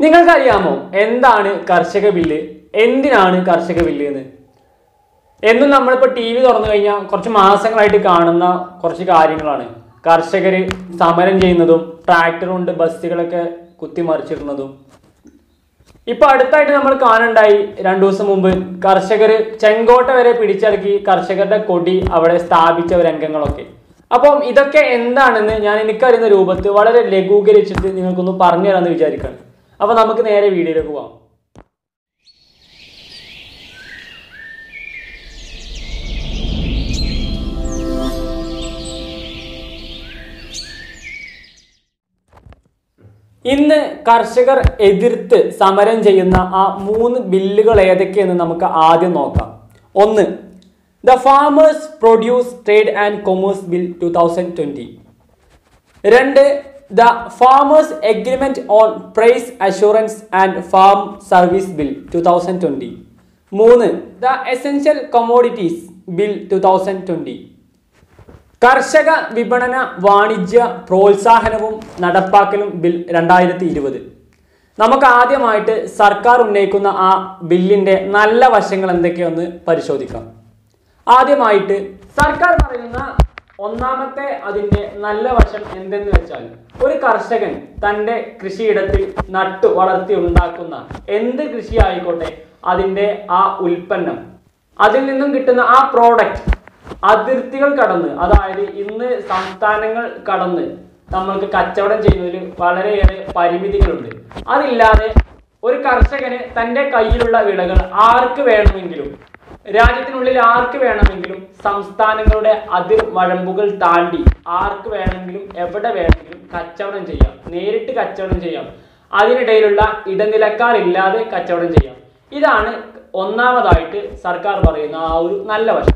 നിങ്ങൾക്കറിയാമോ എന്താണ് കർഷക ബില്ല് എന്തിനാണ് കർഷക ബില്ല് എന്ന് എന്നും നമ്മളിപ്പോൾ ടി വി തുറന്നു കഴിഞ്ഞാൽ കുറച്ച് മാസങ്ങളായിട്ട് കാണുന്ന കുറച്ച് കാര്യങ്ങളാണ് കർഷകർ സമരം ചെയ്യുന്നതും ട്രാക്ടർ കൊണ്ട് ബസ്സുകളൊക്കെ കുത്തിമറിച്ചിടുന്നതും ഇപ്പൊ അടുത്തായിട്ട് നമ്മൾ കാണുണ്ടായി രണ്ടു ദിവസം മുമ്പ് കർഷകർ ചെങ്കോട്ട വരെ പിടിച്ചടക്കി കർഷകരുടെ കൊടി അവിടെ സ്ഥാപിച്ച രംഗങ്ങളൊക്കെ അപ്പം ഇതൊക്കെ എന്താണെന്ന് ഞാൻ എനിക്കറിയുന്ന രൂപത്തിൽ വളരെ ലഘൂകരിച്ചിട്ട് നിങ്ങൾക്കൊന്ന് പറഞ്ഞു തരാമെന്ന് വിചാരിക്കണം അപ്പൊ നമുക്ക് നേരെ വീഡിയോയിലേക്ക് പോവാം ഇന്ന് കർഷകർ എതിർത്ത് സമരം ചെയ്യുന്ന ആ മൂന്ന് ബില്ലുകൾ ഏതൊക്കെയെന്ന് നമുക്ക് ആദ്യം നോക്കാം ഒന്ന് the farmers produce trade and commerce bill two thousand twenty രണ്ട് the farmers agreement on price assurance and farm service bill two thousand twenty മൂന്ന് the essential commodities bill two thousand twenty കർഷക വിപണന വാണിജ്യ പ്രോത്സാഹനവും നടപ്പാക്കലും ബിൽ രണ്ടായിരത്തി ഇരുപത് നമുക്ക് ആദ്യമായിട്ട് സർക്കാർ ഉന്നയിക്കുന്ന ആ ബില്ലിന്റെ നല്ല വശങ്ങൾ എന്തൊക്കെയൊന്ന് പരിശോധിക്കാം ആദ്യമായിട്ട് സർക്കാർ പറയുന്ന ഒന്നാമത്തെ അതിന്റെ നല്ല വശം എന്തെന്ന് വെച്ചാൽ ഒരു കർഷകൻ തന്റെ കൃഷിയിടത്തിൽ നട്ടു വളർത്തി ഉണ്ടാക്കുന്ന എന്ത് കൃഷി ആയിക്കോട്ടെ അതിന്റെ ആ ഉൽപ്പന്നം അതിൽ നിന്നും കിട്ടുന്ന ആ പ്രോഡക്റ്റ് അതിർത്തികൾ കടന്ന് അതായത് ഇന്ന് സംസ്ഥാനങ്ങൾ കടന്ന് നമ്മൾക്ക് കച്ചവടം ചെയ്യുന്നതിൽ വളരെയേറെ പരിമിതികളുണ്ട് അതില്ലാതെ ഒരു കർഷകന് തന്റെ കയ്യിലുള്ള വിളകൾ ആർക്ക് വേണമെങ്കിലും രാജ്യത്തിനുള്ളിൽ ആർക്ക് വേണമെങ്കിലും സംസ്ഥാനങ്ങളുടെ അതിർ വഴമ്പുകൾ താണ്ടി ആർക്ക് വേണമെങ്കിലും എവിടെ വേണമെങ്കിലും കച്ചവടം ചെയ്യാം നേരിട്ട് കച്ചവടം ചെയ്യാം അതിനിടയിലുള്ള ഇടനിലക്കാരില്ലാതെ കച്ചവടം ചെയ്യാം ഇതാണ് ഒന്നാമതായിട്ട് സർക്കാർ പറയുന്ന ആ ഒരു നല്ല വശം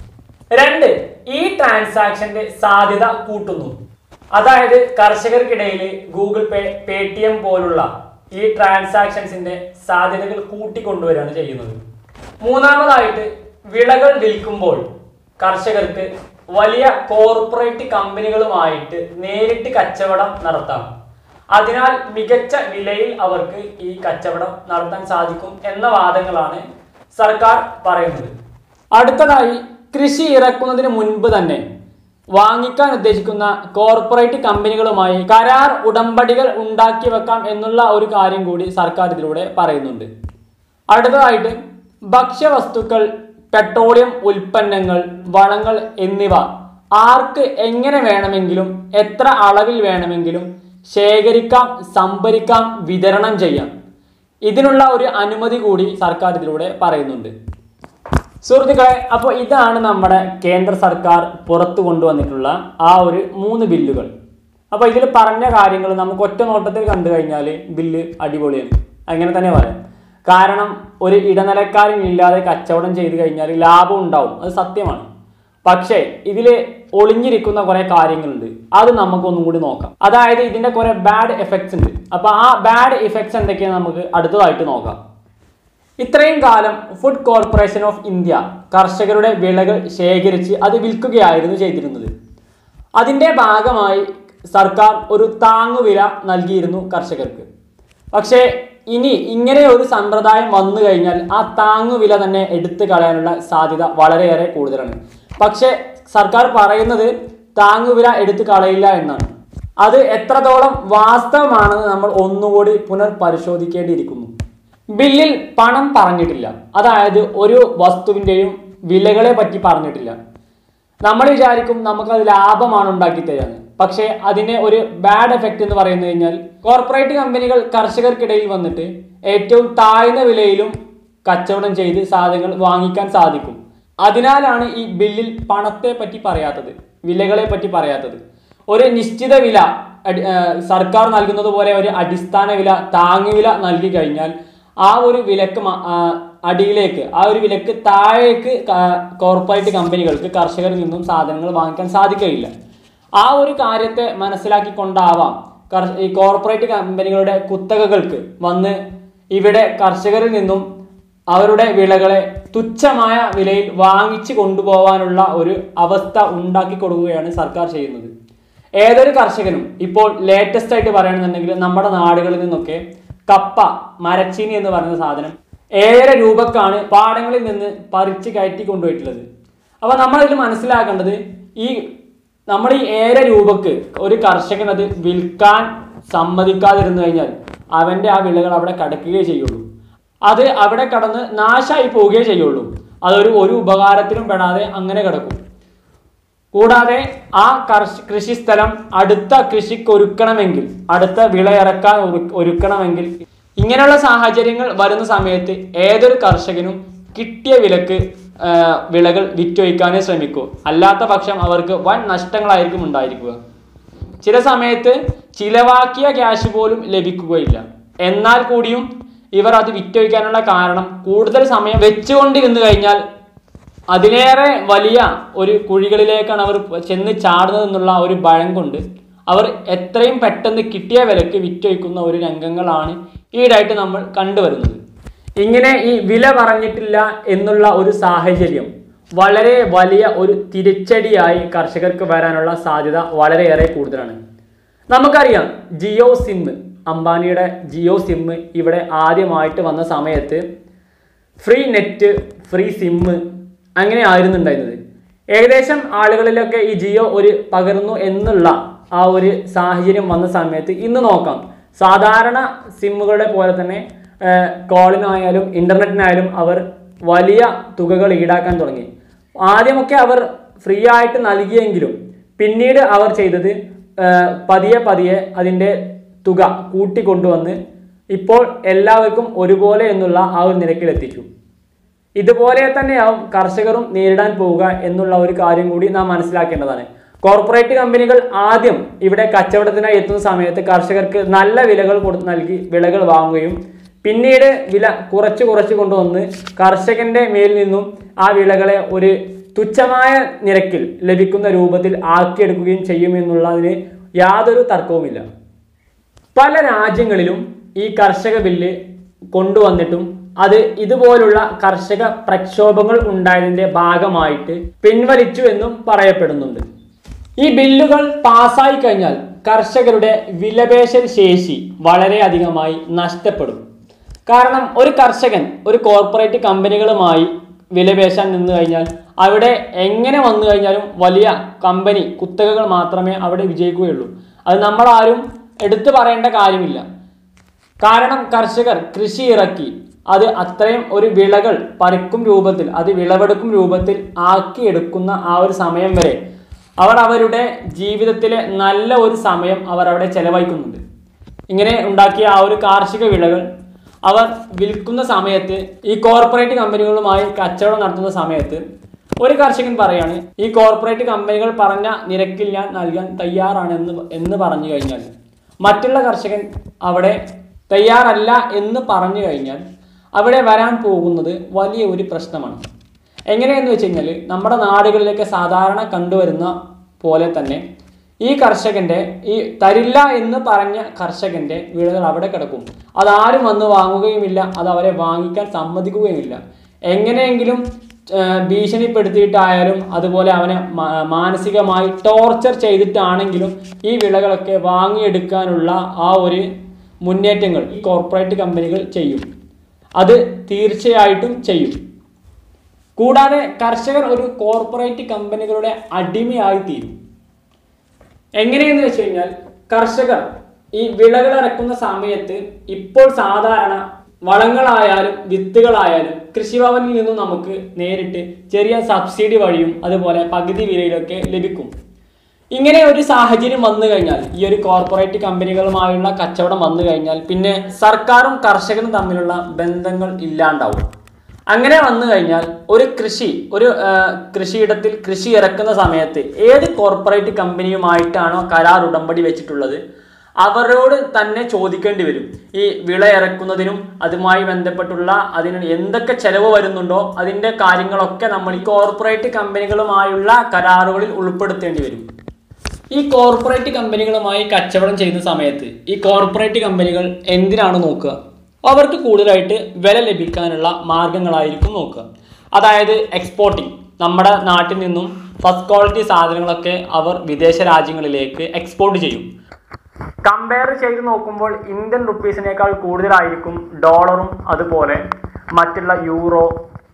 രണ്ട് ഈ ട്രാൻസാക്ഷന്റെ സാധ്യത കൂട്ടുന്നു അതായത് കർഷകർക്കിടയിൽ Google pay Paytm പോലുള്ള ഈ ട്രാൻസാക്ഷൻസിന്റെ സാധ്യതകൾ കൂട്ടിക്കൊണ്ടുവരികയാണ് ചെയ്യുന്നത് മൂന്നാമതായിട്ട് വിളകൾ വിൽക്കുമ്പോൾ കർഷകർക്ക് വലിയ കോർപ്പറേറ്റ് കമ്പനികളുമായിട്ട് നേരിട്ട് കച്ചവടം നടത്താം അതിനാൽ മികച്ച വിലയിൽ അവർക്ക് ഈ കച്ചവടം നടത്താൻ സാധിക്കും എന്ന വാദങ്ങളാണ് സർക്കാർ പറയുന്നത് അടുത്തതായി കൃഷി ഇറക്കുന്നതിന് മുൻപ് തന്നെ വാങ്ങിക്കാൻ ഉദ്ദേശിക്കുന്ന കോർപ്പറേറ്റ് കമ്പനികളുമായി കരാർ ഉടമ്പടികൾ ഉണ്ടാക്കി വെക്കാം എന്നുള്ള ഒരു കാര്യം കൂടി സർക്കാർ ഇതിലൂടെ പറയുന്നുണ്ട് അടുത്തതായിട്ട് ഭക്ഷ്യവസ്തുക്കൾ പെട്രോളിയം ഉൽപ്പന്നങ്ങൾ വളങ്ങൾ എന്നിവ ആർക്ക് എങ്ങനെ വേണമെങ്കിലും എത്ര അളവിൽ വേണമെങ്കിലും ശേഖരിക്കാം സംഭരിക്കാം വിതരണം ചെയ്യാം ഇതിനുള്ള ഒരു അനുമതി കൂടി സർക്കാർ ഇതിലൂടെ പറയുന്നുണ്ട് സുഹൃത്തുക്കളെ അപ്പോൾ ഇതാണ് നമ്മുടെ കേന്ദ്ര സർക്കാർ പുറത്തു കൊണ്ടുവന്നിട്ടുള്ള ആ ഒരു മൂന്ന് ബില്ലുകൾ അപ്പോൾ ഇതിൽ പറഞ്ഞ കാര്യങ്ങൾ നമുക്ക് ഒറ്റ നോട്ടത്തിൽ കണ്ടു കഴിഞ്ഞാൽ ബില്ല് അടിപൊളിയാണ് അങ്ങനെ തന്നെ പറയാം കാരണം ഒരു ഇടനിലക്കാരൻ ഇല്ലാതെ കച്ചവടം ചെയ്തു കഴിഞ്ഞാൽ ലാഭം ഉണ്ടാവും അത് സത്യമാണ് പക്ഷേ ഇതിൽ ഒളിഞ്ഞിരിക്കുന്ന കുറെ കാര്യങ്ങളുണ്ട് അത് നമുക്കൊന്നും കൂടി നോക്കാം അതായത് ഇതിന്റെ കുറെ ബാഡ് എഫക്ട്സ് ഉണ്ട് അപ്പൊ ആ ബാഡ് എഫക്ട്സ് എന്തൊക്കെയാണ് നമുക്ക് അടുത്തതായിട്ട് നോക്കാം ഇത്രയും കാലം ഫുഡ് കോർപ്പറേഷൻ ഓഫ് ഇന്ത്യ കർഷകരുടെ വിളകൾ ശേഖരിച്ച് അത് വിൽക്കുകയായിരുന്നു ചെയ്തിരുന്നത് അതിന്റെ ഭാഗമായി സർക്കാർ ഒരു താങ്ങുവില നൽകിയിരുന്നു കർഷകർക്ക് പക്ഷേ ഇനി ഇങ്ങനെ ഒരു സമ്പ്രദായം വന്നു കഴിഞ്ഞാൽ ആ താങ്ങുവില തന്നെ എടുത്തു കളയാനുള്ള സാധ്യത വളരെയേറെ കൂടുതലാണ് പക്ഷേ സർക്കാർ പറയുന്നത് താങ്ങുവില എടുത്തു കളയില്ല എന്നാണ് അത് എത്രത്തോളം വാസ്തവമാണെന്ന് നമ്മൾ ഒന്നുകൂടി പുനർപരിശോധിക്കേണ്ടിയിരിക്കുന്നു ബില്ലിൽ പണം പറഞ്ഞിട്ടില്ല അതായത് ഒരു വസ്തുവിൻ്റെയും വിലകളെ പറ്റി പറഞ്ഞിട്ടില്ല നമ്മൾ വിചാരിക്കും നമുക്കത് ലാഭമാണ് ഉണ്ടാക്കി തരാന്ന് പക്ഷേ അതിന് ഒരു ബാഡ് എഫക്റ്റ് എന്ന് പറയുന്നത് കഴിഞ്ഞാൽ കോർപ്പറേറ്റ് കമ്പനികൾ കർഷകർക്കിടയിൽ വന്നിട്ട് ഏറ്റവും താഴ്ന്ന വിലയിലും കച്ചവടം ചെയ്ത് സാധനങ്ങൾ വാങ്ങിക്കാൻ സാധിക്കും അതിനാലാണ് ഈ ബില്ലിൽ പണത്തെ പറ്റി പറയാത്തത് വിലകളെ പറ്റി പറയാത്തത് ഒരു നിശ്ചിത വില അടി- ആ, സർക്കാർ നൽകുന്നത് പോലെ ഒരു അടിസ്ഥാന വില താങ്ങുവില നൽകി കഴിഞ്ഞാൽ ആ ഒരു വിലക്ക് മ- ആ, അടിയിലേക്ക് ആ ഒരു വിലക്ക് താഴേക്ക് ക- കോർപ്പറേറ്റ് കമ്പനികൾക്ക് കർഷകരിൽ നിന്നും സാധനങ്ങൾ വാങ്ങിക്കാൻ സാധിക്കുകയില്ല ആ ഒരു കാര്യത്തെ മനസ്സിലാക്കിക്കൊണ്ടാവാം കർഷ- ഈ കോർപ്പറേറ്റ് കമ്പനികളുടെ കുത്തകകൾക്ക് വന്ന് ഇവിടെ കർഷകരിൽ നിന്നും അവരുടെ വിളകളെ തുച്ഛമായ വിലയിൽ വാങ്ങിച്ചു കൊണ്ടുപോകാനുള്ള ഒരു അവസ്ഥ ഉണ്ടാക്കി കൊടുക്കുകയാണ് സർക്കാർ ചെയ്യുന്നത് ഏതൊരു കർഷകനും ഇപ്പോൾ ലേറ്റസ്റ്റ് ആയിട്ട് പറയുകയാണെന്നുണ്ടെങ്കിൽ നമ്മുടെ നാടുകളിൽ നിന്നൊക്കെ കപ്പ മരച്ചീനി എന്ന് പറയുന്ന സാധനം ഏഴര രൂപക്കാണ് പാടങ്ങളിൽ നിന്ന് പറിച്ച് കയറ്റി കൊണ്ടുപോയിട്ടുള്ളത് അപ്പൊ നമ്മൾ ഇതിൽ മനസ്സിലാക്കേണ്ടത് ഈ നമ്മൾ ഈ ഏഴര രൂപക്ക് ഒരു കർഷകൻ അത് വിൽക്കാൻ സമ്മതിക്കാതിരുന്നു കഴിഞ്ഞാൽ അവന്റെ ആ വിളകൾ അവിടെ കിടക്കുകയേ ചെയ്യുള്ളൂ അത് അവിടെ കടന്ന് നാശമായി പോവുകയേ ചെയ്യുള്ളൂ അതൊരു ഒരു ഉപകാരത്തിലും പെടാതെ അങ്ങനെ കിടക്കും കൂടാതെ ആ കർഷ കൃഷിസ്ഥലം അടുത്ത കൃഷിക്ക് ഒരുക്കണമെങ്കിൽ അടുത്ത വിള ഇറക്കാൻ ഒരു- ഒരുക്കണമെങ്കിൽ ഇങ്ങനെയുള്ള സാഹചര്യങ്ങൾ വരുന്ന സമയത്ത് ഏതൊരു കർഷകനും കിട്ടിയ വിലക്ക് ആ, വിളകൾ വിറ്റൊഴിക്കാനേ ശ്രമിക്കൂ അല്ലാത്ത പക്ഷം അവർക്ക് വൻ നഷ്ടങ്ങളായിരിക്കും ഉണ്ടായിരിക്കുക ചില സമയത്ത് ചിലവാക്കിയ ക്യാഷ് പോലും ലഭിക്കുകയില്ല എന്നാൽ കൂടിയും ഇവർ അത് വിറ്റൊഴിക്കാനുള്ള കാരണം കൂടുതൽ സമയം വെച്ചുകൊണ്ടിരുന്നു കഴിഞ്ഞാൽ അതിലേറെ വലിയ ഒരു കുഴികളിലേക്കാണ് അവർ ചെന്ന് ചാടുന്നത് എന്നുള്ള ഒരു ഭയം കൊണ്ട് അവർ എത്രയും പെട്ടെന്ന് കിട്ടിയ വിലക്ക് വിറ്റൊഴിക്കുന്ന ഒരു രംഗങ്ങളാണ് ഈടായിട്ട് നമ്മൾ കണ്ടുവരുന്നത് ഇങ്ങനെ ഈ വില പറഞ്ഞിട്ടില്ല എന്നുള്ള ഒരു സാഹചര്യം വളരെ വലിയ ഒരു തിരിച്ചടിയായി കർഷകർക്ക് വരാനുള്ള സാധ്യത വളരെയേറെ കൂടുതലാണ് നമുക്കറിയാം ജിയോ സിം അംബാനിയുടെ ജിയോ സിം ഇവിടെ ആദ്യമായിട്ട് വന്ന സമയത്ത് ഫ്രീ നെറ്റ് ഫ്രീ സിമ്മ് അങ്ങനെ ആയിരുന്നു ഉണ്ടായിരുന്നത് ഏകദേശം ആളുകളിലൊക്കെ ഈ ജിയോ ഒരു പകർന്നു എന്നുള്ള ആ ഒരു സാഹചര്യം വന്ന സമയത്ത് ഇന്ന് നോക്കാം സാധാരണ സിമ്മുകളുടെ പോലെ തന്നെ ഏഹ്, കോളിനായാലും ഇന്റർനെറ്റിനായാലും അവർ വലിയ തുകകൾ ഈടാക്കാൻ തുടങ്ങി ആദ്യമൊക്കെ അവർ ഫ്രീ ആയിട്ട് നൽകിയെങ്കിലും പിന്നീട് അവർ ചെയ്തത് ഏഹ്, പതിയെ പതിയെ അതിൻ്റെ തുക കൂട്ടിക്കൊണ്ടുവന്ന് ഇപ്പോൾ എല്ലാവർക്കും ഒരുപോലെ എന്നുള്ള ആ ഒരു നിരക്കിലെത്തിച്ചു ഇതുപോലെ തന്നെയാവും കർഷകരും നേരിടാൻ പോവുക എന്നുള്ള ഒരു കാര്യം കൂടി നാം മനസ്സിലാക്കേണ്ടതാണ് കോർപ്പറേറ്റ് കമ്പനികൾ ആദ്യം ഇവിടെ കച്ചവടത്തിനായി എത്തുന്ന സമയത്ത് കർഷകർക്ക് നല്ല വിലകൾ കൊടു നൽകി വിളകൾ വാങ്ങുകയും പിന്നീട് വില കുറച്ച് കുറച്ച് കൊണ്ടുവന്ന് കർഷകന്റെ മേലിൽ നിന്നും ആ വിളകളെ ഒരു തുച്ഛമായ നിരക്കിൽ ലഭിക്കുന്ന രൂപത്തിൽ ആക്കിയെടുക്കുകയും ചെയ്യുമെന്നുള്ളതിന് യാതൊരു തർക്കവുമില്ല പല രാജ്യങ്ങളിലും ഈ കർഷക ബില്ല് കൊണ്ടുവന്നിട്ടും അത് ഇതുപോലുള്ള കർഷക പ്രക്ഷോഭങ്ങൾ ഉണ്ടായതിന്റെ ഭാഗമായിട്ട് പിൻവലിച്ചു എന്നും പറയപ്പെടുന്നുണ്ട് ഈ ബില്ലുകൾ പാസ്സായി കഴിഞ്ഞാൽ കർഷകരുടെ വിലപേശൽ ശേഷി വളരെയധികമായി നഷ്ടപ്പെടും കാരണം ഒരു കർഷകൻ ഒരു കോർപ്പറേറ്റ് കമ്പനികളുമായി വിലപേശാൻ നിന്ന് കഴിഞ്ഞാൽ അവിടെ എങ്ങനെ വന്നു കഴിഞ്ഞാലും വലിയ കമ്പനി കുത്തകകൾ മാത്രമേ അവിടെ വിജയിക്കുകയുള്ളൂ അത് നമ്മളാരും എടുത്തു പറയേണ്ട കാര്യമില്ല കാരണം കർഷകർ കൃഷി ഇറക്കി അത് അത്രയും ഒരു വിളകൾ പറിക്കും രൂപത്തിൽ അത് വിളവെടുക്കും രൂപത്തിൽ ആക്കിയെടുക്കുന്ന ആ ഒരു സമയം വരെ അവർ അവരുടെ ജീവിതത്തിലെ നല്ല ഒരു സമയം അവർ അവിടെ ചെലവഴിക്കുന്നുണ്ട് ഇങ്ങനെ ഉണ്ടാക്കിയ ആ ഒരു കാർഷിക വിളകൾ അവർ വിൽക്കുന്ന സമയത്ത് ഈ കോർപ്പറേറ്റ് കമ്പനികളുമായി കച്ചവടം നടത്തുന്ന സമയത്ത് ഒരു കർഷകൻ പറയാണ് ഈ കോർപ്പറേറ്റ് കമ്പനികൾ പറഞ്ഞ നിരക്കിൽ ഞാൻ നൽകാൻ തയ്യാറാണ് എന്ന് എന്ന് പറഞ്ഞു കഴിഞ്ഞാൽ മറ്റുള്ള കർഷകൻ അവിടെ തയ്യാറല്ല എന്ന് പറഞ്ഞു കഴിഞ്ഞാൽ അവിടെ വരാൻ പോകുന്നത് വലിയ ഒരു പ്രശ്നമാണ് എങ്ങനെയെന്ന് വെച്ച് കഴിഞ്ഞാൽ നമ്മുടെ നാടുകളിലൊക്കെ സാധാരണ കണ്ടുവരുന്ന പോലെ തന്നെ ഈ കർഷകന്റെ ഈ തരില്ല എന്ന് പറഞ്ഞ കർഷകന്റെ വിളകൾ അവിടെ കിടക്കും അതാരും വന്ന് വാങ്ങുകയുമില്ല അത് അവരെ വാങ്ങിക്കാൻ സമ്മതിക്കുകയുമില്ല എങ്ങനെയെങ്കിലും ആ, ഭീഷണിപ്പെടുത്തിയിട്ടായാലും അതുപോലെ അവനെ മാ- മാനസികമായി ടോർച്ചർ ചെയ്തിട്ടാണെങ്കിലും ഈ വിളകളൊക്കെ വാങ്ങിയെടുക്കാനുള്ള ആ ഒരു മുന്നേറ്റങ്ങൾ ഈ കോർപ്പറേറ്റ് കമ്പനികൾ ചെയ്യും അത് തീർച്ചയായിട്ടും ചെയ്യും കൂടാതെ കർഷകർ ഒരു കോർപ്പറേറ്റ് കമ്പനികളുടെ അടിമയായി തീരും എങ്ങനെയെന്ന് വെച്ച് കഴിഞ്ഞാൽ കർഷകർ ഈ വിളകൾ ഇറക്കുന്ന സമയത്ത് ഇപ്പോൾ സാധാരണ വളങ്ങളായാലും വിത്തുകളായാലും കൃഷിഭവനിൽ നിന്നും നമുക്ക് നേരിട്ട് ചെറിയ സബ്സിഡി വഴിയും അതുപോലെ പകുതി വിലയിലൊക്കെ ലഭിക്കും ഇങ്ങനെ ഒരു സാഹചര്യം വന്നു കഴിഞ്ഞാൽ ഈ ഒരു കോർപ്പറേറ്റ് കമ്പനികളുമായുള്ള കച്ചവടം വന്നു കഴിഞ്ഞാൽ പിന്നെ സർക്കാരും കർഷകനും തമ്മിലുള്ള ബന്ധങ്ങൾ ഇല്ലാണ്ടാവും അങ്ങനെ വന്നു കഴിഞ്ഞാൽ ഒരു കൃഷി ഒരു ആ, കൃഷിയിടത്തിൽ കൃഷി ഇറക്കുന്ന സമയത്ത് ഏത് കോർപ്പറേറ്റ് കമ്പനിയുമായിട്ടാണോ കരാർ ഉടമ്പടി വെച്ചിട്ടുള്ളത് അവരോട് തന്നെ ചോദിക്കേണ്ടി വരും ഈ വിള ഇറക്കുന്നതിനും അതുമായി ബന്ധപ്പെട്ടുള്ള അതിന് എന്തൊക്കെ ചെലവ് വരുന്നുണ്ടോ അതിന്റെ കാര്യങ്ങളൊക്കെ നമ്മൾ ഈ കോർപ്പറേറ്റ് കമ്പനികളുമായുള്ള കരാറുകളിൽ ഉൾപ്പെടുത്തേണ്ടി വരും ഈ കോർപ്പറേറ്റ് കമ്പനികളുമായി കച്ചവടം ചെയ്യുന്ന സമയത്ത് ഈ കോർപ്പറേറ്റ് കമ്പനികൾ എന്തിനാണ് നോക്കുക അവർക്ക് കൂടുതലായിട്ട് വില ലഭിക്കാനുള്ള മാർഗങ്ങളായിരിക്കും നോക്കുക അതായത് എക്സ്പോർട്ടിങ് നമ്മുടെ നാട്ടിൽ നിന്നും ഫസ്റ്റ് ക്വാളിറ്റി സാധനങ്ങളൊക്കെ അവർ വിദേശ രാജ്യങ്ങളിലേക്ക് എക്സ്പോർട്ട് ചെയ്യും കമ്പയർ ചെയ്ത് നോക്കുമ്പോൾ ഇന്ത്യൻ റുപ്പീസിനേക്കാൾ കൂടുതലായിരിക്കും ഡോളറും അതുപോലെ മറ്റുള്ള യൂറോ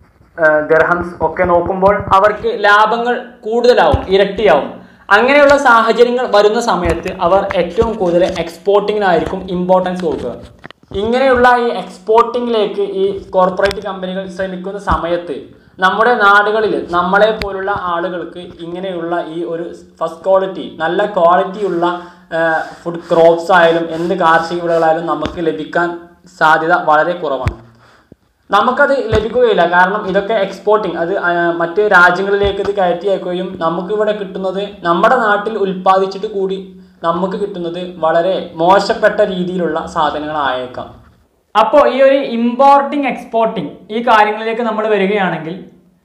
ദർഹംസ് ഒക്കെ നോക്കുമ്പോൾ അവർക്ക് ലാഭങ്ങൾ കൂടുതലാവും ഇരട്ടിയാവും അങ്ങനെയുള്ള സാഹചര്യങ്ങൾ വരുന്ന സമയത്ത് അവർ ഏറ്റവും കൂടുതൽ എക്സ്പോർട്ടിങ്ങിനായിരിക്കും ഇമ്പോർട്ടൻസ് കൊടുക്കുക ഇങ്ങനെയുള്ള ഈ എക്സ്പോർട്ടിങ്ങിലേക്ക് ഈ കോർപ്പറേറ്റ് കമ്പനികൾ ശ്രമിക്കുന്ന സമയത്ത് നമ്മുടെ നാടുകളിൽ നമ്മളെ പോലുള്ള ആളുകൾക്ക് ഇങ്ങനെയുള്ള ഈ ഒരു ഫസ്റ്റ് ക്വാളിറ്റി നല്ല ക്വാളിറ്റിയുള്ള ഫുഡ് ക്രോപ്സ് ആയാലും എന്ത് കാർഷിക വിളകളായാലും നമുക്ക് ലഭിക്കാൻ സാധ്യത വളരെ കുറവാണ് നമുക്കത് ലഭിക്കുകയില്ല കാരണം ഇതൊക്കെ എക്സ്പോർട്ടിങ് അത് ആ, മറ്റ് രാജ്യങ്ങളിലേക്ക് ഇത് കയറ്റി അയക്കുകയും നമുക്കിവിടെ കിട്ടുന്നത് നമ്മുടെ നാട്ടിൽ ഉൽപ്പാദിച്ചിട്ട് കൂടി നമുക്ക് കിട്ടുന്നത് വളരെ മോശപ്പെട്ട രീതിയിലുള്ള സാധനങ്ങളായേക്കാം അപ്പോൾ ഈ ഒരു ഇമ്പോർട്ടിങ് എക്സ്പോർട്ടിങ് ഈ കാര്യങ്ങളിലേക്ക് നമ്മൾ വരികയാണെങ്കിൽ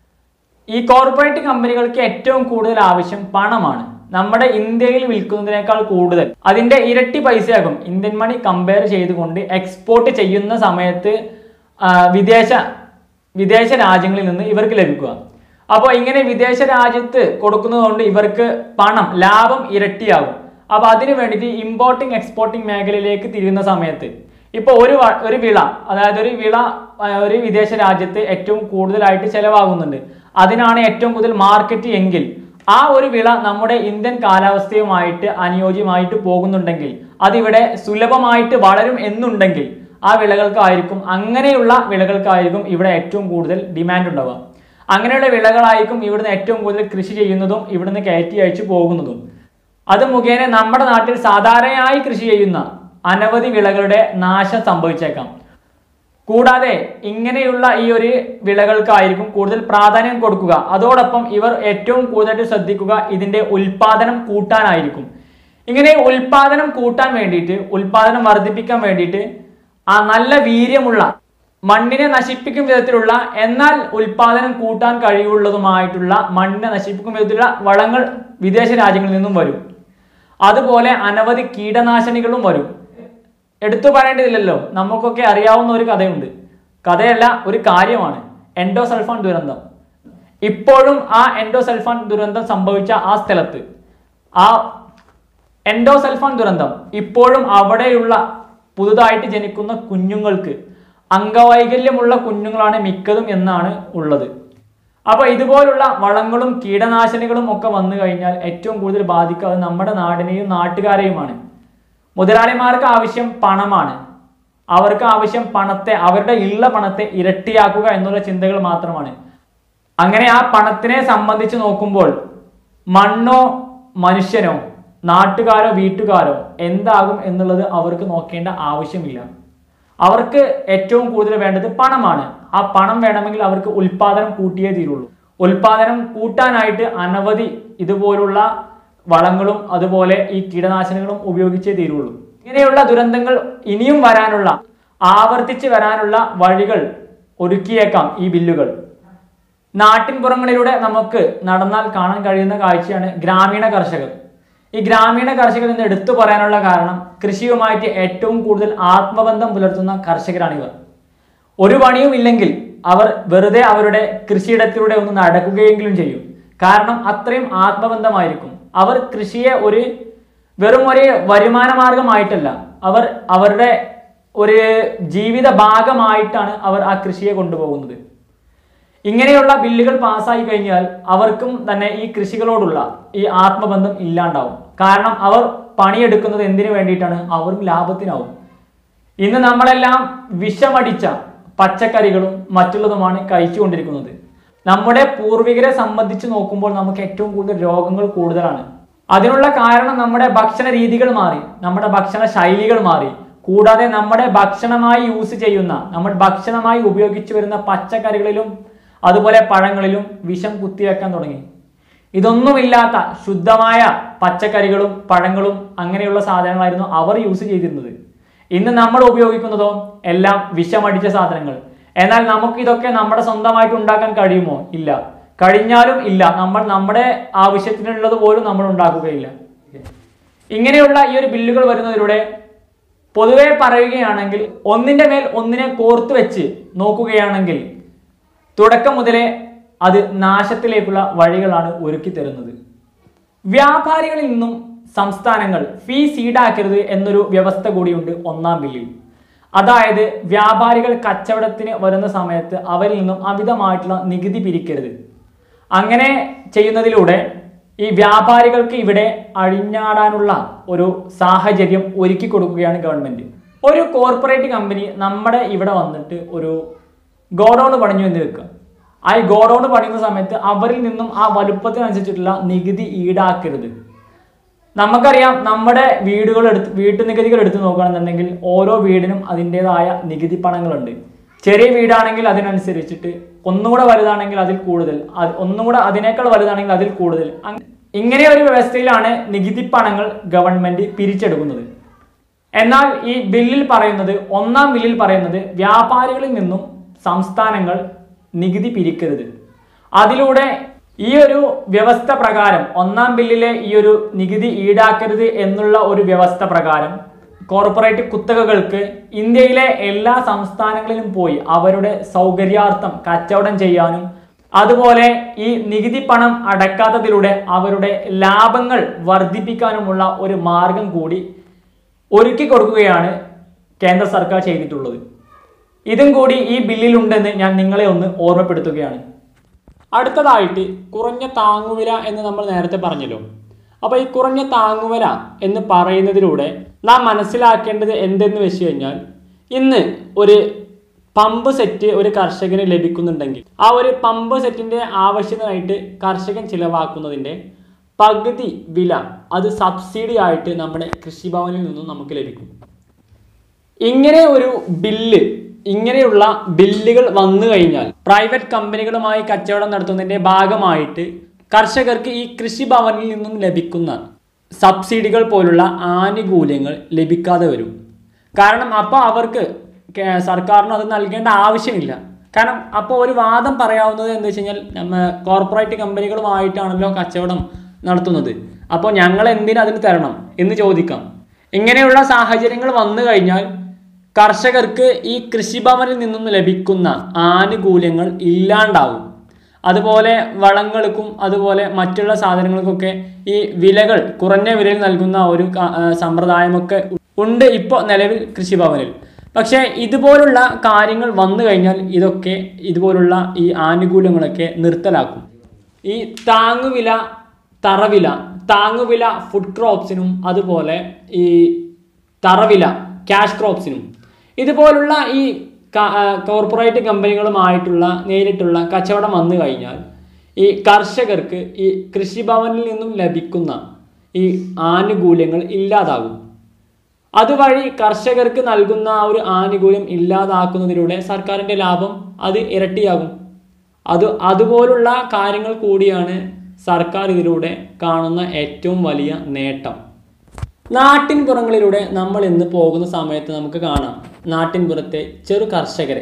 ഈ കോർപ്പറേറ്റ് കമ്പനികൾക്ക് ഏറ്റവും കൂടുതൽ ആവശ്യം പണമാണ് നമ്മുടെ ഇന്ത്യയിൽ വിൽക്കുന്നതിനേക്കാൾ കൂടുതൽ അതിന്റെ ഇരട്ടി പൈസയാകും ഇന്ത്യൻ മണി കമ്പയർ ചെയ്തുകൊണ്ട് എക്സ്പോർട്ട് ചെയ്യുന്ന സമയത്ത് ആ, വിദേശ വിദേശ രാജ്യങ്ങളിൽ നിന്ന് ഇവർക്ക് ലഭിക്കുക അപ്പോൾ ഇങ്ങനെ വിദേശ രാജ്യത്ത് കൊടുക്കുന്നതുകൊണ്ട് ഇവർക്ക് പണം ലാഭം ഇരട്ടിയാകും അപ്പോൾ അതിന് വേണ്ടിയിട്ട് ഇമ്പോർട്ടിംഗ് എക്സ്പോർട്ടിംഗ് മേഖലയിലേക്ക് തിരിയുന്ന സമയത്ത് ഇപ്പോൾ ഒരു വ- ഒരു വിള അതായത് ഒരു വിള ആ, ഒരു വിദേശ രാജ്യത്ത് ഏറ്റവും കൂടുതലായിട്ട് ചെലവാകുന്നുണ്ട് അതിനാണ് ഏറ്റവും കൂടുതൽ മാർക്കറ്റ് എങ്കിൽ ആ ഒരു വിള നമ്മുടെ ഇന്ത്യൻ കാലാവസ്ഥയുമായിട്ട് അനുയോജ്യമായിട്ട് പോകുന്നുണ്ടെങ്കിൽ അതിവിടെ സുലഭമായിട്ട് വളരും എന്നുണ്ടെങ്കിൽ ആ വിളകൾക്കായിരിക്കും അങ്ങനെയുള്ള വിളകൾക്കായിരിക്കും ഇവിടെ ഏറ്റവും കൂടുതൽ ഡിമാൻഡ് ഉണ്ടാവുക അങ്ങനെയുള്ള വിളകളായിരിക്കും ഇവിടുന്ന് ഏറ്റവും കൂടുതൽ കൃഷി ചെയ്യുന്നതും ഇവിടുന്ന് കയറ്റി അയച്ചു പോകുന്നതും അത് മുഖേന നമ്മുടെ നാട്ടിൽ സാധാരണയായി കൃഷി ചെയ്യുന്ന അനവധി വിളകളുടെ നാശം സംഭവിച്ചേക്കാം കൂടാതെ ഇങ്ങനെയുള്ള ഈ ഒരു വിളകൾക്കായിരിക്കും കൂടുതൽ പ്രാധാന്യം കൊടുക്കുക അതോടൊപ്പം ഇവർ ഏറ്റവും കൂടുതലായിട്ട് ശ്രദ്ധിക്കുക ഇതിന്റെ ഉൽപാദനം കൂട്ടാനായിരിക്കും ഇങ്ങനെ ഉൽപാദനം കൂട്ടാൻ വേണ്ടിയിട്ട് ഉൽപാദനം വർദ്ധിപ്പിക്കാൻ വേണ്ടിയിട്ട് ആ നല്ല വീര്യമുള്ള മണ്ണിനെ നശിപ്പിക്കും വിധത്തിലുള്ള എന്നാൽ ഉൽപാദനം കൂട്ടാൻ കഴിവുള്ളതുമായിട്ടുള്ള മണ്ണിനെ നശിപ്പിക്കും വിധത്തിലുള്ള വളങ്ങൾ വിദേശ രാജ്യങ്ങളിൽ നിന്നും വരും അതുപോലെ അനവധി കീടനാശിനികളും വരും എടുത്തു പറയേണ്ടതില്ലല്ലോ നമുക്കൊക്കെ അറിയാവുന്ന ഒരു കഥയുണ്ട് കഥയല്ല ഒരു കാര്യമാണ് എൻഡോസൾഫാൻ ദുരന്തം ഇപ്പോഴും ആ എൻഡോസൾഫാൻ ദുരന്തം സംഭവിച്ച ആ സ്ഥലത്ത് ആ എൻഡോസൾഫാൻ ദുരന്തം ഇപ്പോഴും അവിടെയുള്ള പുതുതായിട്ട് ജനിക്കുന്ന കുഞ്ഞുങ്ങൾക്ക് അംഗവൈകല്യമുള്ള കുഞ്ഞുങ്ങളാണ് മിക്കതും എന്നാണ് ഉള്ളത് അപ്പൊ ഇതുപോലുള്ള വളങ്ങളും കീടനാശിനികളും ഒക്കെ വന്നു കഴിഞ്ഞാൽ ഏറ്റവും കൂടുതൽ ബാധിക്കുക അത് നമ്മുടെ നാടിനെയും നാട്ടുകാരെയുമാണ് മുതലാളിമാർക്ക് ആവശ്യം പണമാണ് അവർക്ക് ആവശ്യം പണത്തെ അവരുടെ ഉള്ള പണത്തെ ഇരട്ടിയാക്കുക എന്നുള്ള ചിന്തകൾ മാത്രമാണ് അങ്ങനെ ആ പണത്തിനെ സംബന്ധിച്ച് നോക്കുമ്പോൾ മണ്ണോ മനുഷ്യനോ നാട്ടുകാരോ വീട്ടുകാരോ എന്താകും എന്നുള്ളത് അവർക്ക് നോക്കേണ്ട ആവശ്യമില്ല അവർക്ക് ഏറ്റവും കൂടുതൽ വേണ്ടത് പണമാണ് ആ പണം വേണമെങ്കിൽ അവർക്ക് ഉൽപാദനം കൂട്ടിയേ തീരുള്ളൂ ഉൽപാദനം കൂട്ടാനായിട്ട് അനവധി ഇതുപോലുള്ള വളങ്ങളും അതുപോലെ ഈ കീടനാശിനികളും ഉപയോഗിച്ചേ തീരുള്ളൂ ഇങ്ങനെയുള്ള ദുരന്തങ്ങൾ ഇനിയും വരാനുള്ള ആവർത്തിച്ച് വരാനുള്ള വഴികൾ ഒരുക്കിയേക്കാം ഈ ബില്ലുകൾ നാട്ടിൻപുറങ്ങളിലൂടെ നമുക്ക് നടന്നാൽ കാണാൻ കഴിയുന്ന കാഴ്ചയാണ് ഗ്രാമീണ കർഷകർ ഈ ഗ്രാമീണ കർഷകർ എന്ന് എടുത്തു പറയാനുള്ള കാരണം കൃഷിയുമായിട്ട് ഏറ്റവും കൂടുതൽ ആത്മബന്ധം പുലർത്തുന്ന കർഷകരാണിവർ ഒരു പണിയും ഇല്ലെങ്കിൽ അവർ വെറുതെ അവരുടെ കൃഷിയിടത്തിലൂടെ ഒന്ന് നടക്കുകയെങ്കിലും ചെയ്യും കാരണം അത്രയും ആത്മബന്ധമായിരിക്കും അവർ കൃഷിയെ ഒരു വെറും ഒരു വരുമാന മാർഗമായിട്ടല്ല അവർ അവരുടെ ഒരു ജീവിത ഭാഗമായിട്ടാണ് അവർ ആ കൃഷിയെ കൊണ്ടുപോകുന്നത് ഇങ്ങനെയുള്ള ബില്ലുകൾ പാസ്സായി കഴിഞ്ഞാൽ അവർക്കും തന്നെ ഈ കൃഷികളോടുള്ള ഈ ആത്മബന്ധം ഇല്ലാണ്ടാവും കാരണം അവർ പണിയെടുക്കുന്നത് എന്തിനു വേണ്ടിയിട്ടാണ് അവർക്ക് ലാഭത്തിനാവും ഇന്ന് നമ്മളെല്ലാം വിഷമടിച്ച പച്ചക്കറികളും മറ്റുള്ളതുമാണ് കഴിച്ചുകൊണ്ടിരിക്കുന്നത് നമ്മുടെ പൂർവികരെ സംബന്ധിച്ച് നോക്കുമ്പോൾ നമുക്ക് ഏറ്റവും കൂടുതൽ രോഗങ്ങൾ കൂടുതലാണ് അതിനുള്ള കാരണം നമ്മുടെ ഭക്ഷണ രീതികൾ മാറി നമ്മുടെ ഭക്ഷണ ശൈലികൾ മാറി കൂടാതെ നമ്മുടെ ഭക്ഷണമായി യൂസ് ചെയ്യുന്ന നമ്മൾ ഭക്ഷണമായി ഉപയോഗിച്ചു വരുന്ന പച്ചക്കറികളിലും അതുപോലെ പഴങ്ങളിലും വിഷം കുത്തിവെക്കാൻ തുടങ്ങി ഇതൊന്നുമില്ലാത്ത ശുദ്ധമായ പച്ചക്കറികളും പഴങ്ങളും അങ്ങനെയുള്ള സാധനങ്ങളായിരുന്നു അവർ യൂസ് ചെയ്തിരുന്നത് ഇന്ന് നമ്മൾ ഉപയോഗിക്കുന്നതോ എല്ലാം വിഷമടിച്ച സാധനങ്ങൾ എന്നാൽ നമുക്ക് ഇതൊക്കെ നമ്മുടെ സ്വന്തമായിട്ട് ഉണ്ടാക്കാൻ കഴിയുമോ ഇല്ല കഴിഞ്ഞാലും ഇല്ല നമ്മൾ നമ്മുടെ ആവശ്യത്തിനുള്ളത് പോലും നമ്മൾ ഉണ്ടാക്കുകയില്ല ഇങ്ങനെയുള്ള ഈ ഒരു ബില്ലുകൾ വരുന്നതിലൂടെ പൊതുവെ പറയുകയാണെങ്കിൽ ഒന്നിന്റെ മേൽ ഒന്നിനെ കോർത്തു വെച്ച് നോക്കുകയാണെങ്കിൽ തുടക്കം മുതലേ അത് നാശത്തിലേക്കുള്ള വഴികളാണ് ഒരുക്കി തരുന്നത് വ്യാപാരികളിൽ നിന്നും സംസ്ഥാനങ്ങൾ ഫീസ് ഈടാക്കരുത് എന്നൊരു വ്യവസ്ഥ കൂടിയുണ്ട് ഒന്നാം ബില്ലിൽ അതായത് വ്യാപാരികൾ കച്ചവടത്തിന് വരുന്ന സമയത്ത് അവരിൽ നിന്നും അമിതമായിട്ടുള്ള നികുതി പിരിക്കരുത് അങ്ങനെ ചെയ്യുന്നതിലൂടെ ഈ വ്യാപാരികൾക്ക് ഇവിടെ അഴിഞ്ഞാടാനുള്ള ഒരു സാഹചര്യം ഒരുക്കി കൊടുക്കുകയാണ് ഗവൺമെന്റ് ഒരു കോർപ്പറേറ്റ് കമ്പനി നമ്മുടെ ഇവിടെ വന്നിട്ട് ഒരു ഗോഡൌൺ പണിഞ്ഞു എന്ന് വെക്കുക ആ ഈ ഗോഡൌൺ പണിയുന്ന സമയത്ത് അവരിൽ നിന്നും ആ വലുപ്പത്തിനനുസരിച്ചിട്ടുള്ള നികുതി ഈടാക്കരുത് നമുക്കറിയാം നമ്മുടെ വീടുകൾ എടുത്ത് വീട്ടു നികുതികൾ എടുത്ത് നോക്കുകയാണെന്നുണ്ടെങ്കിൽ ഓരോ വീടിനും അതിൻ്റെതായ നികുതി പണങ്ങളുണ്ട് ചെറിയ വീടാണെങ്കിൽ അതിനനുസരിച്ചിട്ട് ഒന്നുകൂടെ വലുതാണെങ്കിൽ അതിൽ കൂടുതൽ അത് ഒന്നുകൂടെ അതിനേക്കാൾ വലുതാണെങ്കിൽ അതിൽ കൂടുതൽ അങ് ഇങ്ങനെ ഒരു വ്യവസ്ഥയിലാണ് നികുതി പണങ്ങൾ ഗവൺമെന്റ് പിരിച്ചെടുക്കുന്നത് എന്നാൽ ഈ ബില്ലിൽ പറയുന്നത് ഒന്നാം ബില്ലിൽ പറയുന്നത് വ്യാപാരികളിൽ നിന്നും സംസ്ഥാനങ്ങൾ നികുതി പിരിക്കരുത് അതിലൂടെ ഈ ഒരു വ്യവസ്ഥ പ്രകാരം ഒന്നാം ബില്ലിലെ ഈ ഒരു നികുതി ഈടാക്കരുത് എന്നുള്ള ഒരു വ്യവസ്ഥ പ്രകാരം കോർപ്പറേറ്റ് കുത്തകകൾക്ക് ഇന്ത്യയിലെ എല്ലാ സംസ്ഥാനങ്ങളിലും പോയി അവരുടെ സൗകര്യാർത്ഥം കച്ചവടം ചെയ്യാനും അതുപോലെ ഈ നികുതി പണം അടക്കാത്തതിലൂടെ അവരുടെ ലാഭങ്ങൾ വർദ്ധിപ്പിക്കാനുമുള്ള ഒരു മാർഗം കൂടി ഒരുക്കി കൊടുക്കുകയാണ് കേന്ദ്ര സർക്കാർ ചെയ്തിട്ടുള്ളത് ഇതും കൂടി ഈ ബില്ലിലുണ്ടെന്ന് ഞാൻ നിങ്ങളെ ഒന്ന് ഓർമ്മപ്പെടുത്തുകയാണ് അടുത്തതായിട്ട് കുറഞ്ഞ താങ്ങുവില എന്ന് നമ്മൾ നേരത്തെ പറഞ്ഞല്ലോ അപ്പോൾ ഈ കുറഞ്ഞ താങ്ങുവില എന്ന് പറയുന്നതിലൂടെ നാം മനസ്സിലാക്കേണ്ടത് എന്തെന്ന് വെച്ച് കഴിഞ്ഞാൽ ഇന്ന് ഒരു പമ്പ് സെറ്റ് ഒരു കർഷകന് ലഭിക്കുന്നുണ്ടെങ്കിൽ ആ ഒരു പമ്പ് സെറ്റിന്റെ ആവശ്യത്തിനായിട്ട് കർഷകൻ ചിലവാക്കുന്നതിന്റെ പകുതി വില അത് സബ്സിഡി ആയിട്ട് നമ്മുടെ കൃഷിഭവനിൽ നിന്നും നമുക്ക് ലഭിക്കും ഇങ്ങനെ ഒരു ബില്ല് ഇങ്ങനെയുള്ള ബില്ലുകൾ വന്നു കഴിഞ്ഞാൽ പ്രൈവറ്റ് കമ്പനികളുമായി കച്ചവടം നടത്തുന്നതിന്റെ ഭാഗമായിട്ട് കർഷകർക്ക് ഈ കൃഷിഭവനിൽ നിന്നും ലഭിക്കുന്ന സബ്സിഡികൾ പോലുള്ള ആനുകൂല്യങ്ങൾ ലഭിക്കാതെ വരും കാരണം അപ്പോൾ അവർക്ക് കേ- സർക്കാരിന് അത് നൽകേണ്ട ആവശ്യമില്ല കാരണം അപ്പോൾ ഒരു വാദം പറയാവുന്നത് എന്താ വെച്ച് കഴിഞ്ഞാൽ നമ്മ കോർപ്പറേറ്റ് കമ്പനികളുമായിട്ടാണല്ലോ കച്ചവടം നടത്തുന്നത് അപ്പോൾ ഞങ്ങൾ എന്തിനു അതിന് തരണം എന്ന് ചോദിക്കാം ഇങ്ങനെയുള്ള സാഹചര്യങ്ങൾ വന്നു കഴിഞ്ഞാൽ കർഷകർക്ക് ഈ കൃഷിഭവനിൽ നിന്നും ലഭിക്കുന്ന ആനുകൂല്യങ്ങൾ ഇല്ലാണ്ടാവും അതുപോലെ വളങ്ങൾക്കും അതുപോലെ മറ്റുള്ള സാധനങ്ങൾക്കൊക്കെ ഈ വിലകൾ കുറഞ്ഞ വിലയിൽ നൽകുന്ന ഒരു ക- ആ, സമ്പ്രദായമൊക്കെ ഉണ്ട് ഇപ്പോൾ നിലവിൽ കൃഷിഭവനിൽ പക്ഷേ ഇതുപോലുള്ള കാര്യങ്ങൾ വന്നു കഴിഞ്ഞാൽ ഇതൊക്കെ ഇതുപോലുള്ള ഈ ആനുകൂല്യങ്ങളൊക്കെ നിർത്തലാക്കും ഈ താങ്ങുവില തറവില താങ്ങുവില ഫുഡ് ക്രോപ്സിനും അതുപോലെ ഈ തറവില ക്യാഷ് ക്രോപ്സിനും ഇതുപോലുള്ള ഈ ക- ആ, കോർപ്പറേറ്റ് കമ്പനികളുമായിട്ടുള്ള നേരിട്ടുള്ള കച്ചവടം വന്നു കഴിഞ്ഞാൽ ഈ കർഷകർക്ക് ഈ കൃഷിഭവനിൽ നിന്നും ലഭിക്കുന്ന ഈ ആനുകൂല്യങ്ങൾ ഇല്ലാതാകും അതുവഴി കർഷകർക്ക് നൽകുന്ന ആ ഒരു ആനുകൂല്യം ഇല്ലാതാക്കുന്നതിലൂടെ സർക്കാരിന്റെ ലാഭം അത് ഇരട്ടിയാകും അത് അതുപോലുള്ള കാര്യങ്ങൾ കൂടിയാണ് സർക്കാർ ഇതിലൂടെ കാണുന്ന ഏറ്റവും വലിയ നേട്ടം നാട്ടിൻപുറങ്ങളിലൂടെ നമ്മൾ ഇന്ന് പോകുന്ന സമയത്ത് നമുക്ക് കാണാം നാട്ടിൻപുറത്തെ ചെറു കർഷകരെ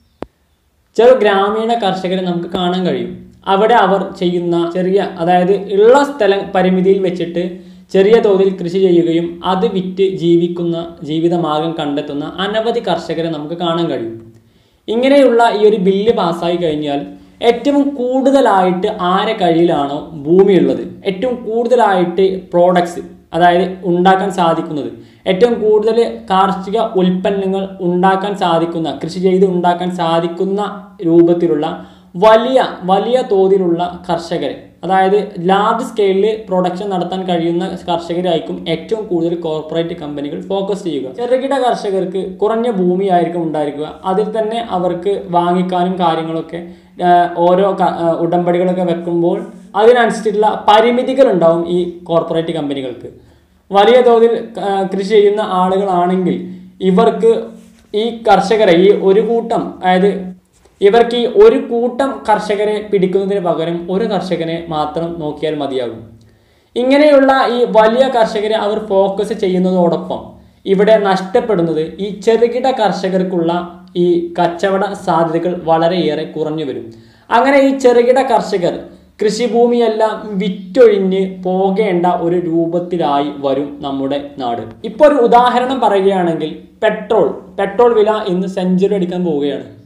ചെറു ഗ്രാമീണ കർഷകരെ നമുക്ക് കാണാൻ കഴിയും അവിടെ അവർ ചെയ്യുന്ന ചെറിയ അതായത് ഉള്ള സ്ഥലം പരിമിതിയിൽ വെച്ചിട്ട് ചെറിയ തോതിൽ കൃഷി ചെയ്യുകയും അത് വിറ്റ് ജീവിക്കുന്ന ജീവിതമാർഗം കണ്ടെത്തുന്ന അനവധി കർഷകരെ നമുക്ക് കാണാൻ കഴിയും ഇങ്ങനെയുള്ള ഈ ഒരു ബില്ല് പാസ്സായി കഴിഞ്ഞാൽ ഏറ്റവും കൂടുതലായിട്ട് ആരെ കയ്യിലാണോ ഭൂമിയുള്ളത് ഏറ്റവും കൂടുതലായിട്ട് പ്രോഡക്ട്സ് അതായത് ഉണ്ടാക്കാൻ സാധിക്കുന്നത് ഏറ്റവും കൂടുതൽ കാർഷിക ഉൽപ്പന്നങ്ങൾ ഉണ്ടാക്കാൻ സാധിക്കുന്ന കൃഷി ചെയ്ത് ഉണ്ടാക്കാൻ സാധിക്കുന്ന രൂപത്തിലുള്ള വലിയ വലിയ തോതിലുള്ള കർഷകരെ അതായത് ലാർജ് സ്കെയിലിൽ പ്രൊഡക്ഷൻ നടത്താൻ കഴിയുന്ന കർഷകരായിരിക്കും ഏറ്റവും കൂടുതൽ കോർപ്പറേറ്റ് കമ്പനികൾ ഫോക്കസ് ചെയ്യുക ചെറുകിട കർഷകർക്ക് കുറഞ്ഞ ഭൂമിയായിരിക്കും ഉണ്ടായിരിക്കുക അതിൽ തന്നെ അവർക്ക് വാങ്ങിക്കാനും കാര്യങ്ങളൊക്കെ ആ, ഓരോ ക- ആ, ഉടമ്പടികളൊക്കെ വെക്കുമ്പോൾ അതിനനുസരിച്ചിട്ടുള്ള പരിമിതികൾ ഉണ്ടാവും ഈ കോർപ്പറേറ്റ് കമ്പനികൾക്ക് വലിയ തോതിൽ ആ, കൃഷി ചെയ്യുന്ന ആളുകളാണെങ്കിൽ ഇവർക്ക് ഈ കർഷകരെ ഈ ഒരു കൂട്ടം അതായത് ഇവർക്ക് ഈ ഒരു കൂട്ടം കർഷകരെ പിടിക്കുന്നതിന് പകരം ഒരു കർഷകനെ മാത്രം നോക്കിയാൽ മതിയാകും ഇങ്ങനെയുള്ള ഈ വലിയ കർഷകരെ അവർ ഫോക്കസ് ചെയ്യുന്നതോടൊപ്പം ഇവിടെ നഷ്ടപ്പെടുന്നത് ഈ ചെറുകിട കർഷകർക്കുള്ള ഈ കച്ചവട സാധ്യതകൾ വളരെയേറെ കുറഞ്ഞു വരും അങ്ങനെ ഈ ചെറുകിട കർഷകർ കൃഷിഭൂമിയെല്ലാം വിറ്റൊഴിഞ്ഞ് പോകേണ്ട ഒരു രൂപത്തിലായി വരും നമ്മുടെ നാട് ഇപ്പോൾ ഒരു ഉദാഹരണം പറയുകയാണെങ്കിൽ പെട്രോൾ പെട്രോൾ വില ഇന്ന് സെഞ്ചുറി അടിക്കാൻ പോവുകയാണ്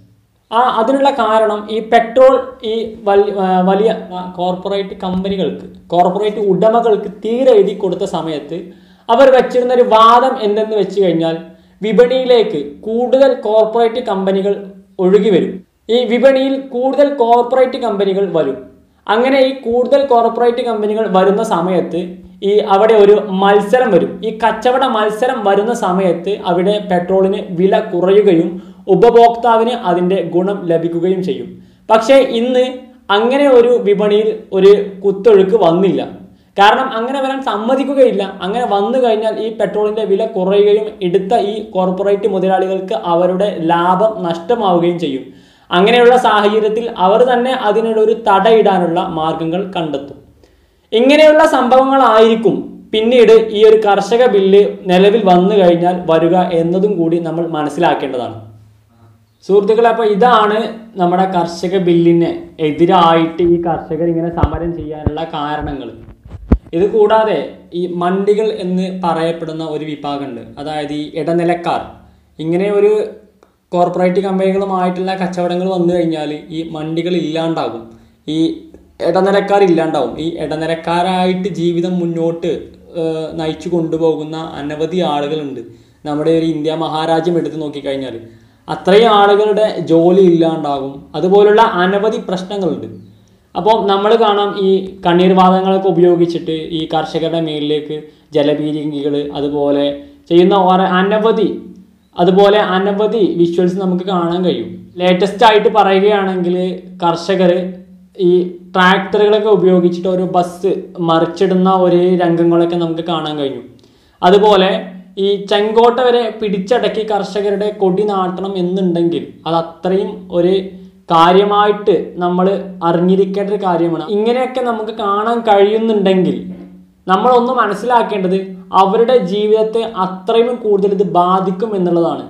ആ അതിനുള്ള കാരണം ഈ പെട്രോൾ ഈ വലി- ആ, വലിയ കോർപ്പറേറ്റ് കമ്പനികൾക്ക് കോർപ്പറേറ്റ് ഉടമകൾക്ക് തീരെ എഴുതി കൊടുത്ത സമയത്ത് അവർ വെച്ചിരുന്ന ഒരു വാദം എന്തെന്ന് വെച്ച് കഴിഞ്ഞാൽ വിപണിയിലേക്ക് കൂടുതൽ കോർപ്പറേറ്റ് കമ്പനികൾ ഒഴുകി വരും ഈ വിപണിയിൽ കൂടുതൽ കോർപ്പറേറ്റ് കമ്പനികൾ വരും അങ്ങനെ ഈ കൂടുതൽ കോർപ്പറേറ്റ് കമ്പനികൾ വരുന്ന സമയത്ത് ഈ അവിടെ ഒരു മത്സരം വരും ഈ കച്ചവട മത്സരം വരുന്ന സമയത്ത് അവിടെ പെട്രോളിന് വില കുറയുകയും ഉപഭോക്താവിന് അതിൻ്റെ ഗുണം ലഭിക്കുകയും ചെയ്യും പക്ഷേ ഇന്ന് അങ്ങനെ ഒരു വിപണിയിൽ ഒരു കുത്തൊഴുക്ക് വന്നില്ല കാരണം അങ്ങനെ വരാൻ സമ്മതിക്കുകയില്ല അങ്ങനെ വന്നു കഴിഞ്ഞാൽ ഈ പെട്രോളിന്റെ വില കുറയുകയും എടുത്ത ഈ കോർപ്പറേറ്റ് മുതലാളികൾക്ക് അവരുടെ ലാഭം നഷ്ടമാവുകയും ചെയ്യും അങ്ങനെയുള്ള സാഹചര്യത്തിൽ അവർ തന്നെ അതിനുള്ള ഒരു തടയിടാനുള്ള മാർഗങ്ങൾ കണ്ടെത്തും ഇങ്ങനെയുള്ള സംഭവങ്ങളായിരിക്കും പിന്നീട് ഈ ഒരു കർഷക ബില്ല് നിലവിൽ വന്നു കഴിഞ്ഞാൽ വരിക എന്നതും കൂടി നമ്മൾ മനസ്സിലാക്കേണ്ടതാണ് സുഹൃത്തുക്കളെ അപ്പോൾ ഇതാണ് നമ്മുടെ കർഷക ബില്ലിന് എതിരായിട്ട് ഈ കർഷകർ ഇങ്ങനെ സമരം ചെയ്യാനുള്ള കാരണങ്ങൾ ഇത് കൂടാതെ ഈ മണ്ടികൾ എന്ന് പറയപ്പെടുന്ന ഒരു വിഭാഗമുണ്ട് അതായത് ഈ ഇടനിലക്കാർ ഇങ്ങനെ ഒരു കോർപ്പറേറ്റ് കമ്പനികളുമായിട്ടുള്ള കച്ചവടങ്ങൾ വന്നു കഴിഞ്ഞാൽ ഈ മണ്ടികൾ ഇല്ലാണ്ടാകും ഈ ഇടനിലക്കാർ ഇല്ലാണ്ടാവും ഈ ഇടനിലക്കാരായിട്ട് ജീവിതം മുന്നോട്ട് ഏഹ്, നയിച്ചു കൊണ്ടുപോകുന്ന അനവധി ആളുകളുണ്ട് നമ്മുടെ ഒരു ഇന്ത്യ മഹാരാജ്യം എടുത്തു നോക്കിക്കഴിഞ്ഞാൽ അത്രയും ആളുകളുടെ ജോലി ഇല്ലാണ്ടാകും അതുപോലുള്ള അനവധി പ്രശ്നങ്ങളുണ്ട് അപ്പോൾ നമ്മൾ കാണാം ഈ കണ്ണീർവാദങ്ങളൊക്കെ ഉപയോഗിച്ചിട്ട് ഈ കർഷകരുടെ മേലിലേക്ക് ജലപീരങ്കികൾ അതുപോലെ ചെയ്യുന്ന ഓരോ അനവധി അതുപോലെ അനവധി വിഷ്വൽസ് നമുക്ക് കാണാൻ കഴിയും ലേറ്റസ്റ്റ് ആയിട്ട് പറയുകയാണെങ്കിൽ കർഷകർ ഈ ട്രാക്ടറുകളൊക്കെ ഉപയോഗിച്ചിട്ട് ഒരു ബസ് മറിച്ചിടുന്ന ഒരു രംഗങ്ങളൊക്കെ നമുക്ക് കാണാൻ കഴിഞ്ഞു അതുപോലെ ഈ ചെങ്കോട്ട വരെ പിടിച്ചടക്കി കർഷകരുടെ കൊടി നാട്ടണം എന്നുണ്ടെങ്കിൽ അത് അത്രയും ഒരു കാര്യമായിട്ട് നമ്മൾ അറിഞ്ഞിരിക്കേണ്ട ഒരു കാര്യമാണ് ഇങ്ങനെയൊക്കെ നമുക്ക് കാണാൻ കഴിയുന്നുണ്ടെങ്കിൽ നമ്മളൊന്ന് മനസ്സിലാക്കേണ്ടത് അവരുടെ ജീവിതത്തെ അത്രയും കൂടുതൽ ഇത് ബാധിക്കും എന്നുള്ളതാണ്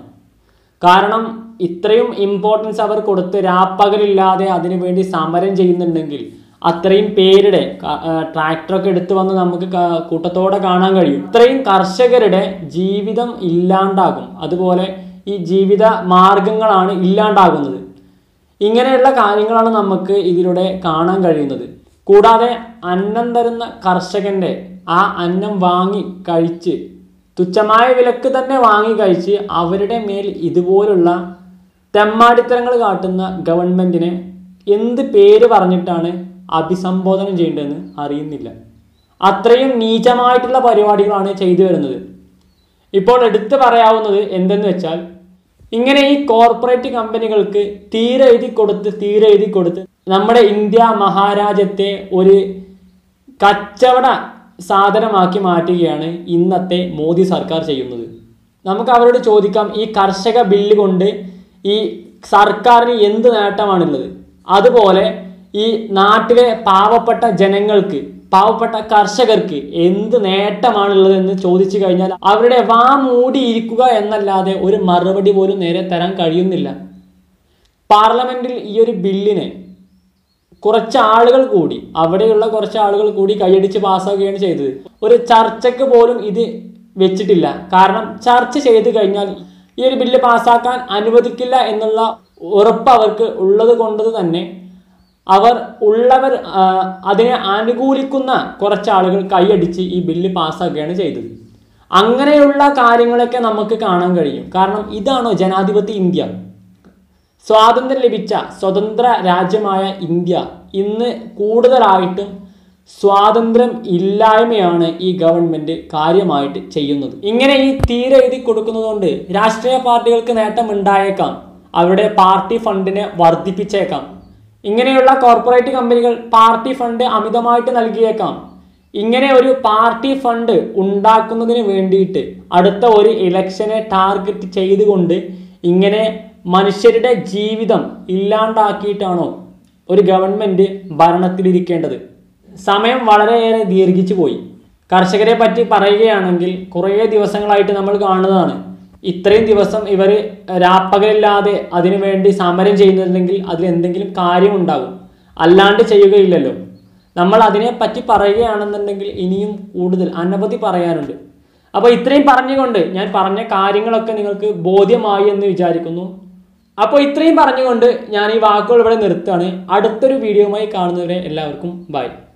കാരണം ഇത്രയും ഇമ്പോർട്ടൻസ് അവർ കൊടുത്ത് രാപ്പകലില്ലാതെ അതിനു വേണ്ടി സമരം ചെയ്യുന്നുണ്ടെങ്കിൽ അത്രയും പേരുടെ ക- ആ, ട്രാക്ടറൊക്കെ എടുത്തു വന്ന് നമുക്ക് ക- കൂട്ടത്തോടെ കാണാൻ കഴിയും ഇത്രയും കർഷകരുടെ ജീവിതം ഇല്ലാണ്ടാകും അതുപോലെ ഈ ജീവിത മാർഗങ്ങളാണ് ഇല്ലാണ്ടാകുന്നത് ഇങ്ങനെയുള്ള കാര്യങ്ങളാണ് നമുക്ക് ഇതിലൂടെ കാണാൻ കഴിയുന്നത് കൂടാതെ അന്നം തരുന്ന കർഷകന്റെ ആ അന്നം വാങ്ങി കഴിച്ച് തുച്ഛമായ വിലക്ക് തന്നെ വാങ്ങി കഴിച്ച് അവരുടെ മേൽ ഇതുപോലുള്ള തെമ്മാടിത്തരങ്ങൾ കാട്ടുന്ന ഗവൺമെന്റിനെ എന്ത് പേര് പറഞ്ഞിട്ടാണ് അഭിസംബോധന ചെയ്യേണ്ടതെന്ന് അറിയുന്നില്ല അത്രയും നീചമായിട്ടുള്ള പരിപാടികളാണ് ചെയ്തു വരുന്നത് ഇപ്പോൾ എടുത്തു പറയാവുന്നത് എന്തെന്ന് വെച്ചാൽ ഇങ്ങനെ ഈ കോർപ്പറേറ്റ് കമ്പനികൾക്ക് തീരെ എഴുതി കൊടുത്ത് തീരെ എഴുതി കൊടുത്ത് നമ്മുടെ ഇന്ത്യ മഹാരാജ്യത്തെ ഒരു കച്ചവട സാധനമാക്കി മാറ്റുകയാണ് ഇന്നത്തെ മോദി സർക്കാർ ചെയ്യുന്നത് നമുക്ക് അവരോട് ചോദിക്കാം ഈ കർഷക ബില്ല് കൊണ്ട് ഈ സർക്കാരിന് എന്ത് നേട്ടമാണുള്ളത് അതുപോലെ ഈ നാട്ടിലെ പാവപ്പെട്ട ജനങ്ങൾക്ക് പാവപ്പെട്ട കർഷകർക്ക് എന്ത് നേട്ടമാണുള്ളത് എന്ന് ചോദിച്ചു കഴിഞ്ഞാൽ അവരുടെ വാ മൂടിയിരിക്കുക എന്നല്ലാതെ ഒരു മറുപടി പോലും നേരെ തരാൻ കഴിയുന്നില്ല പാർലമെന്റിൽ ഈ ഒരു ബില്ലിനെ കുറച്ച് ആളുകൾ കൂടി അവിടെയുള്ള കുറച്ച് ആളുകൾ കൂടി കൈയടിച്ച് പാസ്സാക്കുകയാണ് ചെയ്തത് ഒരു ചർച്ചയ്ക്ക് പോലും ഇത് വെച്ചിട്ടില്ല കാരണം ചർച്ച ചെയ്ത് കഴിഞ്ഞാൽ ഈ ഒരു ബില്ല് പാസ്സാക്കാൻ അനുവദിക്കില്ല എന്നുള്ള ഉറപ്പ് അവർക്ക് ഉള്ളത് കൊണ്ട് തന്നെ അവർ ഉള്ളവർ ആ, അതിനെ അനുകൂലിക്കുന്ന കുറച്ച് ആളുകൾ കൈയടിച്ച് ഈ ബില്ല് പാസ്സാക്കുകയാണ് ചെയ്തത് അങ്ങനെയുള്ള കാര്യങ്ങളൊക്കെ നമുക്ക് കാണാൻ കഴിയും കാരണം ഇതാണോ ജനാധിപത്യ ഇന്ത്യ സ്വാതന്ത്ര്യം ലഭിച്ച സ്വതന്ത്ര രാജ്യമായ ഇന്ത്യ ഇന്ന് കൂടുതലായിട്ടും സ്വാതന്ത്ര്യം ഇല്ലായ്മയാണ് ഈ ഗവൺമെന്റ് കാര്യമായിട്ട് ചെയ്യുന്നത് ഇങ്ങനെ ഈ തീരെ എഴുതി കൊടുക്കുന്നതുകൊണ്ട് രാഷ്ട്രീയ പാർട്ടികൾക്ക് നേട്ടം ഉണ്ടായേക്കാം അവരുടെ പാർട്ടി ഫണ്ടിനെ വർദ്ധിപ്പിച്ചേക്കാം ഇങ്ങനെയുള്ള കോർപ്പറേറ്റ് കമ്പനികൾ പാർട്ടി ഫണ്ട് അമിതമായിട്ട് നൽകിയേക്കാം ഇങ്ങനെ ഒരു പാർട്ടി ഫണ്ട് ഉണ്ടാക്കുന്നതിന് വേണ്ടിയിട്ട് അടുത്ത ഒരു ഇലക്ഷനെ ടാർഗറ്റ് ചെയ്തുകൊണ്ട് ഇങ്ങനെ മനുഷ്യരുടെ ജീവിതം ഇല്ലാണ്ടാക്കിയിട്ടാണോ ഒരു ഗവൺമെന്റ് ഭരണത്തിലിരിക്കേണ്ടത് സമയം വളരെയേറെ ദീർഘിച്ചു പോയി കർഷകരെ പറ്റി പറയുകയാണെങ്കിൽ കുറേ ദിവസങ്ങളായിട്ട് നമ്മൾ കാണുന്നതാണ് ഇത്രയും ദിവസം ഇവർ രാപ്പകലില്ലാതെ അതിനു വേണ്ടി സമരം ചെയ്യുന്നുണ്ടെങ്കിൽ അതിൽ എന്തെങ്കിലും കാര്യമുണ്ടാകും അല്ലാണ്ട് ചെയ്യുകയില്ലല്ലോ നമ്മൾ അതിനെ പറ്റി പറയുകയാണെന്നുണ്ടെങ്കിൽ ഇനിയും കൂടുതൽ അനവധി പറയാനുണ്ട് അപ്പോൾ ഇത്രയും പറഞ്ഞുകൊണ്ട് ഞാൻ പറഞ്ഞ കാര്യങ്ങളൊക്കെ നിങ്ങൾക്ക് ബോധ്യമായി എന്ന് വിചാരിക്കുന്നു അപ്പോൾ ഇത്രയും പറഞ്ഞുകൊണ്ട് ഞാൻ ഈ വാക്കുകൾ ഇവിടെ നിർത്തുകയാണ് അടുത്തൊരു വീഡിയോയുമായി കാണുന്നവരെ എല്ലാവർക്കും ബൈ